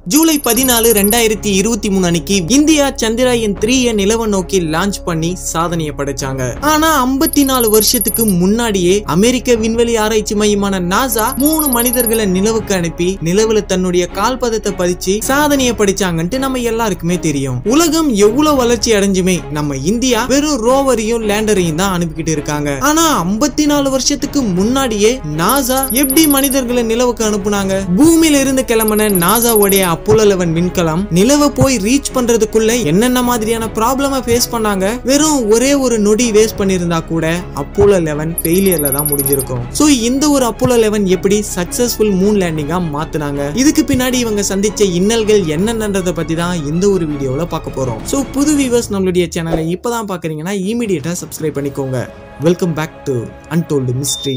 ஜூலை பதினாலு ரெண்டாயிரத்தி இருபத்தி மூணு அன்னைக்கு இந்தியா சந்திராயன் த்ரீய நிலவை நோக்கி லான்ச் பண்ணி சாதனையை படைச்சாங்க ஆனா ஐம்பத்தி நாலு வருஷத்துக்கு முன்னாடியே அமெரிக்க விண்வெளி ஆராய்ச்சி மையமான நாசா மூணு மனிதர்களை நிலவுக்கு அனுப்பி நிலவுல தன்னுடைய கால்பதத்தை பதிச்சு சாதனையை படிச்சாங்கன்ட்டு நம்ம எல்லாருக்குமே தெரியும் உலகம் எவ்வளவு வளர்ச்சி அடைஞ்சுமே நம்ம இந்தியா வெறும் ரோவரையும் லேண்டரையும் தான் அனுப்பிக்கிட்டு இருக்காங்க ஆனா ஐம்பத்தி நாலு வருஷத்துக்கு முன்னாடியே நாசா எப்படி மனிதர்களை நிலவுக்கு அனுப்புனாங்க பூமியில இருந்து கிளம்பின நாசாவுடைய அப்போலோ லெவன் விண்கலம் நிலவை போய் ரீச் பண்றதுக்குள்ள என்னென்ன மாதிரியான ப்ராப்ளம ஃபேஸ் பண்ணாங்க வெறும் ஒரே ஒரு நொடி வேஸ்ட் பண்ணியிருந்தா கூட அப்போலோ லெவன் ஃபெயிலியர்ல தான் முடிஞ்சிருக்கும் சோ இந்த ஒரு அப்போலோ லெவன் எப்படி சக்சஸ்ஃபுல் மூன் லேண்டிங்கா மாத்துனாங்க இதுக்கு பின்னாடி இவங்க சந்திச்ச இன்னல்கள் என்னென்னன்றதை பத்தி தான் இந்த ஒரு வீடியோல பார்க்க போறோம் சோ புது வியூவர்ஸ் நம்மளுடைய சேனலை இப்பதான் பாக்குறீங்கன்னா இமீடியட்டா சப்ஸ்கிரைப் பண்ணிக்கோங்க welcome back to untold mystery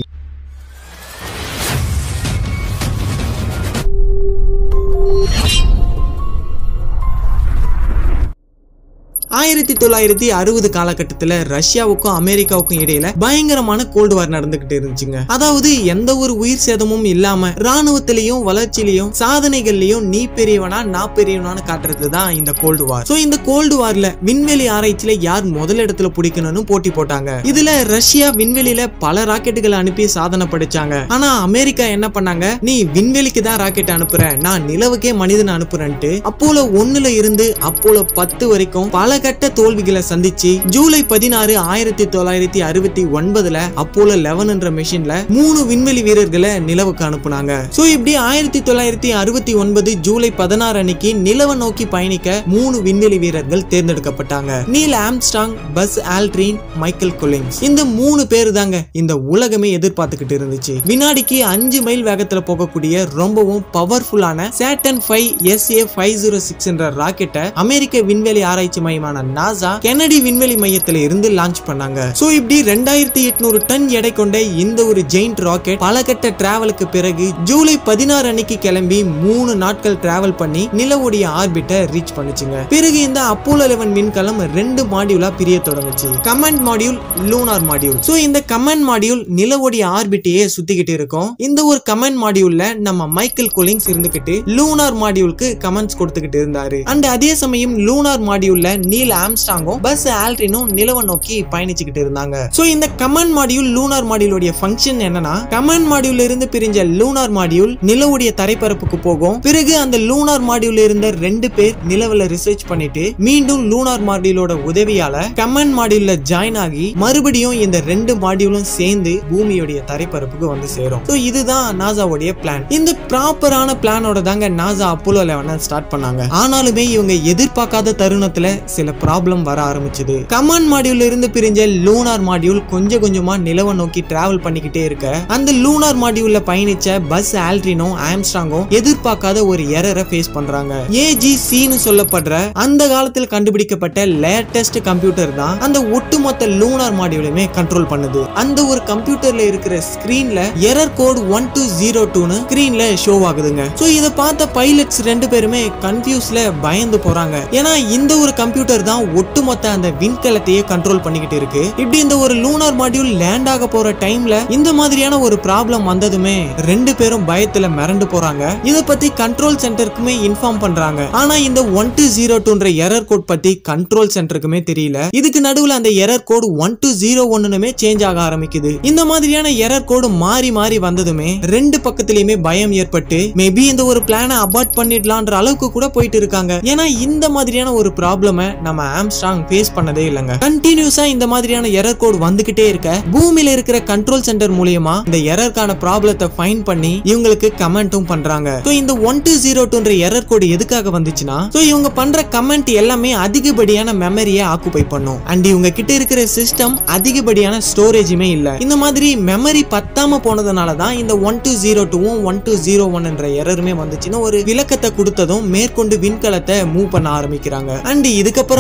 ஆயிரத்தி தொள்ளாயிரத்தி அறுபது காலகட்டத்துல ரஷ்யாவுக்கும் அமெரிக்காவுக்கும் இடையில பயங்கரமான கோல்டு வார் நடந்துகிட்டு இருந்துச்சுங்க அதாவது எந்த ஒரு உயிர் சேதமும் இல்லாம ராணுவத்திலையும் வளர்ச்சியிலையும் சாதனைகள்லயும் நீ பெரியவனா நான் பெரியவனான்னு காட்டுறது தான் இந்த கோல்டு வார் சோ இந்த கோல்டு வார்ல விண்வெளி ஆராய்ச்சியில யார் முதல் இடத்துல பிடிக்கணும்னு போட்டி போட்டாங்க இதுல ரஷ்யா விண்வெளியில பல ராக்கெட்டுகளை அனுப்பி சாதனை படிச்சாங்க ஆனா அமெரிக்கா என்ன பண்ணாங்க நீ விண்வெளிக்கு தான் ராக்கெட் அனுப்புற நான் நிலவுக்கே மனிதனை அனுப்புறேன்ட்டு அப்போலோ ஒண்ணுல இருந்து அப்போலோ பத்து வரைக்கும் பல கட்ட தோல்விகளை சந்திச்சு ஜூலை பதினாறு ஆயிரத்தி தொள்ளாயிரத்தி அறுபத்தி ஒன்பதுல அப்போலோ லெவன் என்ற மிஷின்ல மூணு விண்வெளி வீரர்களை நிலவுக்கு அனுப்புனாங்க சோ இப்படி ஆயிரத்தி தொள்ளாயிரத்தி அறுபத்தி ஒன்பது ஜூலை பதினாறு அன்னைக்கு நிலவை நோக்கி பயணிக்க மூணு விண்வெளி வீரர்கள் தேர்ந்தெடுக்கப்பட்டாங்க Neil Armstrong Buzz Aldrin Michael Collins இந்த மூணு பேர் தாங்க இந்த உலகமே எதிர்பார்த்துக்கிட்டு இருந்துச்சு வினாடிக்கு அஞ்சு மைல் வேகத்துல போகக்கூடிய ரொம்பவும் பவர்ஃபுல்லான Saturn five S A five zero six என்ற ராக்கெட்டை அமெரிக்க விண்வெளி ஆராய்ச்சி மையமான நாசா கெனடி விண்வெளி மையத்துல இருந்து லான்ச் பண்ணாங்க சோ இப்படி ரெண்டாயிரத்தி எட்நூறு டன் எடை கொண்ட இந்த ஒரு ஜெயிண்ட் ராக்கெட் பல கட்ட டிராவலுக்கு பிறகு ஜூலை பதினாறு அன்னைக்கு கிளம்பி மூணு நாட்கள் டிராவல் பண்ணி நிலவுடைய ஆர்பிட்டை ரீச் பண்ணுச்சுங்க பிறகு இந்த அப்போலோ லெவன் விண்கலம் ரெண்டு மாடியூலா பிரிய தொடங்குச்சு command module lunar module so இந்த கமாண்ட் மாடியூல் நிலவுடைய ஆர்பிட்டையே சுத்திக்கிட்டு இருக்கும் இந்த ஒரு கமாண்ட் மாடியூல்ல நம்ம மைக்கேல் கொலிங்ஸ் இருந்துகிட்டு லூனார் மாடியூலுக்கு கமெண்ட்ஸ் கொடுத்துக்கிட்டு இருந்தாரு அண்ட் அதே சமயம் லூனார் மாடியூல்ல நீல் ஆம்ஸ்டாங்கும் பஸ் ஆல்ட்ரினும் நிலவை நோக்கி பயணிச்சுக்கிட்டு இருந்தாங்க சோ இந்த கமாண்ட் மாடியூல் லூனார் மாடியூலுடைய ஃபங்க்ஷன் என்னன்னா கமாண்ட் மாடியூல்ல இருந்து பிரிஞ்ச லூனார் மாடியூல் நிலவுடைய தரைப்பரப்புக்கு போகும் பிறகு அந்த லூனார் மாடியூல்ல இருந்த ரெண்டு பேர் நிலவுல ரிசர்ச் பண்ணிட்டு மீண்டும் லூனார் மாடியூலோட உதவியால கமாண்ட் மாடியூல்ல ஜாயின் ஆகி மறுபடியும் இந்த ரெண்டு மாடியூலும் சேர்ந்து பூமியுடைய தரைப்பரப்புக்கு வந்து சேரும் சோ இதுதான் நாசாவுடைய பிளான் இந்த ப்ராப்பரான பிளானோட தாங்க நாசா அப்போலோ லெவனை ஸ்டார்ட் பண்ணாங்க ஆனாலுமே இவங்க எதிர்பார்க்காத தருணத்துல சில ப்ராப்ளம் வர ஆரம்பிச்சது கமாண்ட் மாடியூல்ல இருந்து பிரிஞ்ச லூனார் மாடியூல் கொஞ்சம் கொஞ்சமா நிலவை நோக்கி டிராவல் பண்ணிக்கிட்டே இருக்க அந்த லூனார் மாடியூல்ல பயணிச்ச பஸ் ஆல்ட்ரினும் ஆம்ஸ்டாங்கும் எதிர்பார்க்காத ஒரு எரரை ஃபேஸ் பண்றாங்க ஏஜிசின்னு சொல்லப்படுற அந்த காலத்தில் கண்டுபிடிக்கப்பட்ட லேட்டஸ்ட் கம்ப்யூட்டர் தான் அந்த ஒட்டுமொத்த லூனார் மாடியூலுமே கண்ட்ரோல் பண்ணுது அந்த ஒரு கம்ப்யூட்டர்ல இருக்கிற ஸ்கிரீன்ல error code one two zero டூன்னு ஸ்கிரீன்ல ஷோ ஆகுதுங்க சோ இத பார்த்த பைலட்ஸ் ரெண்டு பேருமே கன்ஃபியூஸ்ல பயந்து போறாங்க ஏன்னா இந்த ஒரு கம்ப்யூட்டர் தான் ஒட்டுமொத்த அந்த விண்கலத்தையே கண்ட்ரோல் பண்ணிக்கிட்டு இருக்கு இப்படி இந்த ஒரு லூனார் மாடியூல் லேண்ட் ஆக போற டைம்ல இந்த மாதிரியான ஒரு ப்ராப்ளம் வந்ததுமே ரெண்டு பேரும் பயத்துல மிரண்டு போறாங்க இத பத்தி கண்ட்ரோல் சென்டருக்குமே இன்ஃபார்ம் பண்றாங்க ஆனா இந்த ஒன் டூ ஜீரோ டூன்ற எரர் கோட் பத்தி கண்ட்ரோல் சென்டருக்குமே தெரியல இதுக்கு நடுவுல அந்த error code one two zero ஒன்னுமே சேஞ்ச் ஆக ஆரம்பிக்குது இந்த மாதிரியான எரர் கோடு மாறி மாறி வந்ததுமே ரெண்டு பக்கத்துலயுமே பயம் ஏற்பட்டு மேபி இந்த ஒரு பிளானை அபார்ட் பண்ணிடலான்ற அளவுக்கு கூட போயிட்டு இருக்காங்க ஏன்னா இந்த மாதிரியான ஒரு ப்ராப்ளம நம்ம ஆம்ஸ்ட்ராங் ஃபேஸ் பண்ணதே இல்லைங்க கண்டினியூஸா இந்த மாதிரியான எரர் கோட் வந்துகிட்டே இருக்க பூமியில இருக்கிற கண்ட்ரோல் சென்டர் மூலியமா இந்த எரர்க்கான ப்ராப்ளத்தை ஃபைன் பண்ணி இவங்களுக்கு கமெண்ட்டும் பண்றாங்க சோ இந்த ஒன் டூ ஜீரோ டூன்ற எரர் கோடு எதுக்காக வந்துச்சுன்னா சோ இவங்க பண்ற கமெண்ட் எல்லாமே அதிகப்படியான மெமரியை ஆக்குபை பண்ணும் அண்ட் இவங்க கிட்ட இருக்கிற சிஸ்டம் அதிகப்படியான ஸ்டோரேஜுமே இல்ல இந்த மாதிரி மெமரி பத்தாம போனதுனால தான் இந்த ஒன் டூ ஜீரோ டூவும் ஒன் டூ ஜீரோ ஒன் என்ற எரருமே வந்துச்சுன்னு ஒரு விளக்கத்தை கொடுத்ததும் மேற்கொண்டு விண்கலத்தை மூவ் பண்ண ஆரம்பிக்கிறாங்க அண்ட் இதுக்கப்புறம்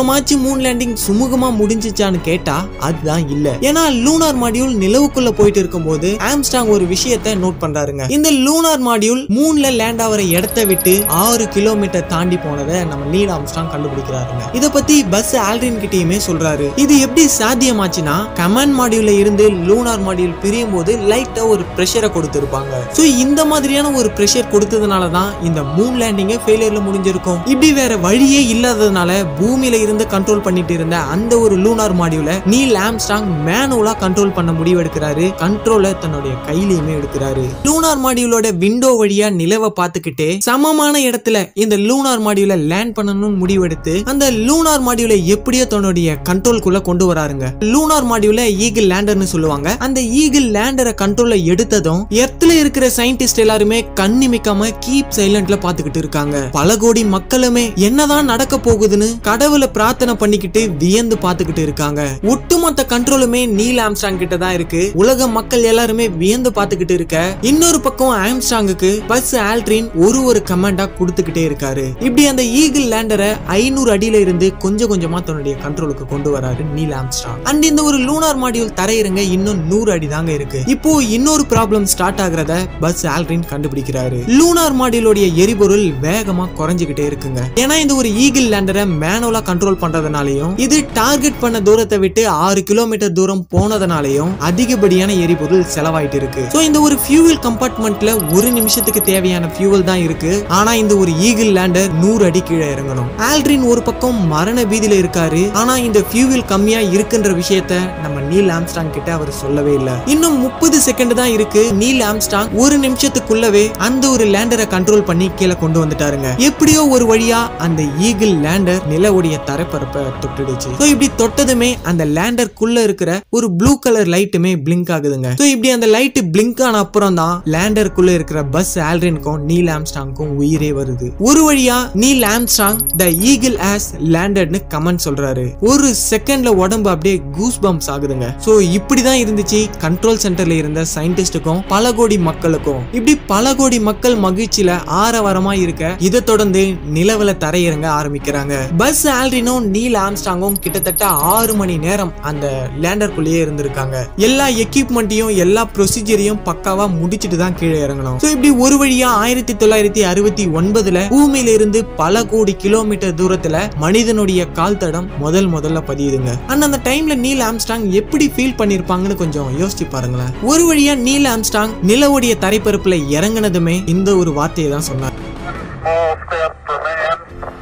அப்புறமாச்சு மூன் லேண்டிங் சுமூகமா முடிஞ்சிச்சான்னு கேட்டா அதுதான் இல்ல ஏன்னா லூனார் மாடியூல் நிலவுக்குள்ள போயிட்டு இருக்கும்போது ஆம்ஸ்டாங் ஒரு விஷயத்தை நோட் பண்றாருங்க இந்த லூனார் மாடியூல் மூன்ல லேண்ட் ஆகிற இடத்த விட்டு ஆறு கிலோமீட்டர் தாண்டி போனதை நம்ம நீல் ஆம்ஸ்டாங் கண்டுபிடிக்கிறாருங்க இத பத்தி பஸ் ஆல்ட்ரின் கிட்டயுமே சொல்றாரு இது எப்படி சாத்தியமாச்சுன்னா கமாண்ட் மாடியூல்ல இருந்து லூனார் மாடியூல் பிரியும் போது லைட்டா ஒரு பிரஷரை கொடுத்திருப்பாங்க சோ இந்த மாதிரியான ஒரு பிரஷர் கொடுத்ததுனால தான் இந்த மூன் லேண்டிங்க ஃபெயிலியர்ல முடிஞ்சிருக்கும் இப்படி வேற வழியே இல்லாததுனால பூமியில இருந்து கண்ட்ரோல் பண்ணிட்டு இருந்த அந்த ஒரு லூனார் மாடியூல நீல் ஆம்ஸ்டாங் மேனுவலா கண்ட்ரோல் பண்ண முடிவு எடுக்கிறாரு கண்ட்ரோலை தன்னுடைய கையிலயுமே எடுக்கிறாரு லூனார் மாடியூலோட விண்டோ வழியா நிலவை பார்த்துக்கிட்டே சமமான இடத்துல இந்த லூனார் மாடியூல லேண்ட் பண்ணணும்னு முடிவெடுத்து அந்த லூனார் மாடியூலை எப்படியோ தன்னுடைய கண்ட்ரோல்குள்ள கொண்டு வராருங்க லூனார் மாடியூல ஈகிள் லேண்டர்னு சொல்லுவாங்க அந்த ஈகிள் லேண்டரை கண்ட்ரோல்ல எடுத்ததும் எர்த்ல இருக்கிற சயின்டிஸ்ட் எல்லாருமே கண்ணிமிக்காம கீப் சைலண்ட்ல பாத்துக்கிட்டு இருக்காங்க பல கோடி மக்களுமே என்னதான் நடக்க போகுதுன்னு கடவுளை பிரார்த்தனை பண்ணிக்கிட்டு வியந்து பாத்துக்கிட்டு இருக்காங்க ஒட்டுமொத்த கண்ட்ரோலுமே நீல் ஆம்ஸ்டாங் கிட்ட தான் இருக்கு உலக மக்கள் எல்லாருமே வியந்து பாத்துக்கிட்டு இருக்க இன்னொரு பக்கம் ஆம்ஸ்டாங்குக்கு பஸ் ஆல்ட்ரின் ஒரு ஒரு கமாண்டா கொடுத்துக்கிட்டே இருக்காரு இப்படி அந்த ஈகிள் லேண்டரை ஐநூறு அடியில இருந்து கொஞ்சம் கொஞ்சமா தன்னுடைய கண்ட்ரோலுக்கு கொண்டு வராரு நீல் ஆம்ஸ்டாங் அண்ட் இந்த ஒரு லூனார் மாடியூல் தரையிறங்க இன்னும் நூறு அடி தாங்க இருக்கு இப்போ இன்னொரு ப்ராப்ளம் ஸ்டார்ட் ஆகுறத பஸ் ஆல்ட்ரின் கண்டுபிடிக்கிறாரு லூனார் மாடியூலோடைய எரிபொருள் வேகமா குறைஞ்சுகிட்டே இருக்குங்க ஏன்னா இந்த ஒரு ஈகிள் லேண்டரை மேனுவலா கண்ட்ரோல் பண்றதுனாலையும் இது டார்கெட் பண்ண தூரத்தை விட்டு ஆறு கிலோமீட்டர் தூரம் போனதுனாலையும் அதிகப்படியான எரிபொருள் செலவாயிட்டு இருக்கு சோ இந்த ஒரு ஃபியூவல் கம்பார்ட்மெண்ட்ல ஒரு நிமிஷத்துக்கு தேவையான ஃபியூவல் தான் இருக்கு ஆனா இந்த ஒரு ஈகிள் லேண்டர் நூறு அடி கீழே இறங்கணும் ஆல்ட்ரின் ஒரு பக்கம் மரண பீதியில இருக்காரு ஆனா இந்த ஃபியூவல் கம்மியா இருக்குன்ற விஷயத்த நம்ம நீல் ஆம்ஸ்டாங் கிட்ட அவர் சொல்லவே இல்ல இன்னும் முப்பது செகண்ட் தான் இருக்கு நீல் ஆம்ஸ்டாங் ஒரு நிமிஷத்துக்குள்ளவே அந்த ஒரு லேண்டரை கண்ட்ரோல் பண்ணி கீழே கொண்டு வந்துட்டாருங்க எப்படியோ ஒரு வழியா அந்த ஈகிள் லேண்டர் நிலவுடைய தரைப்பரப்பை தொட்டுடுச்சு சோ இப்படி தொட்டதுமே அந்த லேண்டருக்குள்ள இருக்கிற ஒரு ப்ளூ கலர் லைட்டுமே பிளிங்க் ஆகுதுங்க சோ இப்படி அந்த லைட் பிளிங்க் ஆன அப்புறம் தான் லேண்டருக்குள்ள இருக்கிற பஸ் ஆல்ட்ரின்க்கும் நீல் ஆம்ஸ்டாங்க்கும் உயிரே வருது ஒரு வழியா Neil Armstrong the Eagle has லேண்டட்னு கமெண்ட் சொல்றாரு ஒரு செகண்ட்ல உடம்பு அப்படியே கூஸ் பம்ப்ஸ் ஆகுதுங்க சோ இப்படிதான் இருந்துச்சு கண்ட்ரோல் சென்டர்ல இருந்த சயின்டிஸ்டுக்கும் பல கோடி மக்களுக்கும் இப்படி பல கோடி மக்கள் மகிழ்ச்சியில ஆரவாரமா இருக்க இதை தொடர்ந்து நிலவுல தரையிறங்க ஆரம்பிக்கிறாங்க பஸ் ஆல்ட்ரினும் நீல் ஆம்ஸ்டாங்கும் கிட்டத்தட்ட ஆறு மணி நேரம் அந்த லேண்டருக்குள்ளேயே இருந்திருக்காங்க எல்லா எக்யூப்மெண்ட்டையும் எல்லா ப்ரொசீஜரையும் பக்காவா முடிச்சிட்டு தான் கீழே இறங்கணும் சோ இப்படி ஒரு வழியா ஆயிரத்தி தொள்ளாயிரத்தி அறுபத்தி ஒன்பதுல பூமியில இருந்து பல கோடி கிலோமீட்டர் தூரத்துல மனிதனுடைய கால் தடம் முதல் முதல்ல பதியுதுங்க அண்ட் அந்த டைம்ல நீல் ஆம்ஸ்டாங் எப்படி ஃபீல் பண்ணிருப்பாங்கன்னு கொஞ்சம் யோசிச்சு பாருங்களேன் ஒரு வழியா நீல் ஆம்ஸ்டாங் நிலவுடைய தரைப்பரப்புல இறங்குனதுமே இந்த ஒரு வார்த்தையை தான் சொன்னார் Small step for man.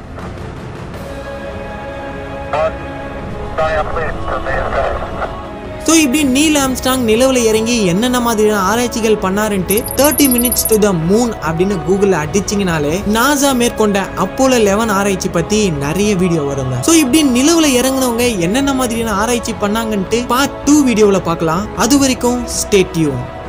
One giant leap for mankind. So இப்படி நீல் ஆம்ஸ்டாங் நிலவுல இறங்கி என்னென்ன மாதிரியான ஆராய்ச்சிகள் பண்ணாருன்ட்டு thirty minutes to the moon அப்படின்னு கூகுளில் அடிச்சிங்கனாலே நாசா மேற்கொண்ட அப்போலோ லெவன் ஆராய்ச்சி பத்தி நிறைய வீடியோ வருங்க ஸோ இப்படி நிலவுல இறங்குனவங்க என்னென்ன மாதிரியான ஆராய்ச்சி பண்ணாங்கன்ட்டு பார்ட் டூ வீடியோவில் பார்க்கலாம் அது வரைக்கும் ஸ்டே டியூன்